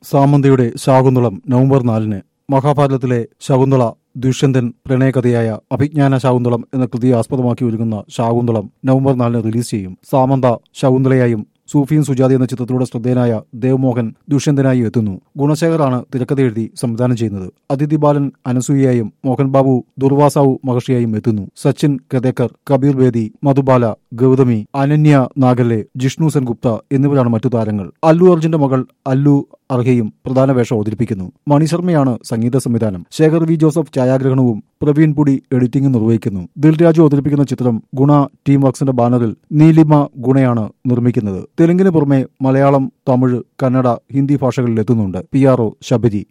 സാമന്തയുടെ Shakuntalam November നാലിന് മഹാഭാരതത്തിലെ ശകുന്തള ദുഷ്യന്തൻ പ്രണയകഥയായ അഭിജ്ഞാന ശാകുന്തളം എന്ന കൃതിയെ ആസ്പദമാക്കി ഒരുങ്ങുന്ന ശാകുന്തളം നവംബർ നാലിന് റിലീസ് ചെയ്യും സാമന്ത ശകുന്തളയായും സൂഫിയും സുജാതി എന്ന ചിത്രത്തിലൂടെ ശ്രദ്ധേയനായ ദേവ്മോഹൻ ദുഷ്യന്തനായി എത്തുന്നു ഗുണശേഖറാണ് തിരക്കഥ എഴുതി സംവിധാനം ചെയ്യുന്നത് അതിഥി ബാലൻ അനസൂയയായും മോഹൻ ബാബു ദുർവാസാവു മഹർഷിയായും എത്തുന്നു സച്ചിൻ കദേക്കർ കബീർ ബേദി മധുബാല ഗൗതമി അനന്യ നാഗല്ലെ ജിഷ്ണു സെൻഗുപ്ത എന്നിവരാണ് മറ്റു താരങ്ങൾ അല്ലു അർജുന്റെ മകൾ അല്ലു അർഹയും പ്രധാന വേഷം അവതരിപ്പിക്കുന്നു മണിശർമ്മയാണ് സംഗീത സംവിധാനം ശേഖർ വി ജോസഫ് ഛായാഗ്രഹണവും പ്രവീൺ പുടി എഡിറ്റിംഗും നിർവഹിക്കുന്നു ദിൽരാജു അവതരിപ്പിക്കുന്ന ചിത്രം ഗുണ ടീം വർക്സിന്റെ ബാനറിൽ നീലിമ ഗുണയാണ് നിർമ്മിക്കുന്നത് തെലുങ്കിന് പുറമെ മലയാളം തമിഴ് കന്നഡ ഹിന്ദി ഭാഷകളിൽ എത്തുന്നുണ്ട് പി ആർ ഒ ശബരി